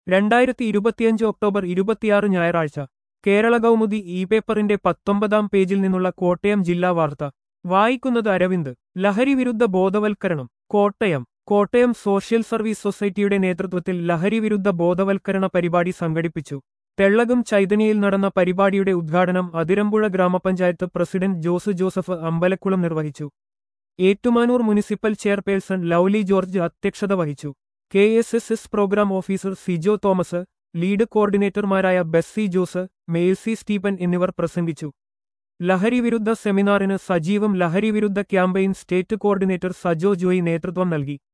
രണ്ടായിരത്തി ഇരുപത്തിയഞ്ച് ഒക്ടോബർ ഇരുപത്തിയാറ് ഞായറാഴ്ച കേരള കൗമുദി ഇ പേപ്പറിന്റെ പത്തൊമ്പതാം പേജിൽ നിന്നുള്ള കോട്ടയം ജില്ലാ വാർത്ത വായിക്കുന്നത് അരവിന്ദ് ലഹരി വിരുദ്ധ ബോധവൽക്കരണം കോട്ടയം കോട്ടയം സോഷ്യൽ സർവീസ് സൊസൈറ്റിയുടെ നേതൃത്വത്തിൽ ലഹരി വിരുദ്ധ ബോധവൽക്കരണ പരിപാടി സംഘടിപ്പിച്ചു തെള്ളകം ചൈതന്യയിൽ നടന്ന പരിപാടിയുടെ ഉദ്ഘാടനം അതിരമ്പുഴ ഗ്രാമപഞ്ചായത്ത് പ്രസിഡന്റ് ജോസ് ജോസഫ് അമ്പലക്കുളം നിർവഹിച്ചു ഏറ്റുമാനൂർ മുനിസിപ്പൽ ചെയർപേഴ്സൺ ലൗലി ജോർജ് അധ്യക്ഷത വഹിച്ചു K S S S programme officer Sijo Thomas lead കോർഡിനേറ്റർമാരായ ബെസ്സി ജോസ് മേഴ്സി സ്റ്റീഫൻ എന്നിവർ പ്രസംഗിച്ചു ലഹരി വിരുദ്ധ സെമിനാറിന് സജീവം ലഹരി വിരുദ്ധ campaign state coordinator Sajo Joy നേതൃത്വം നൽകി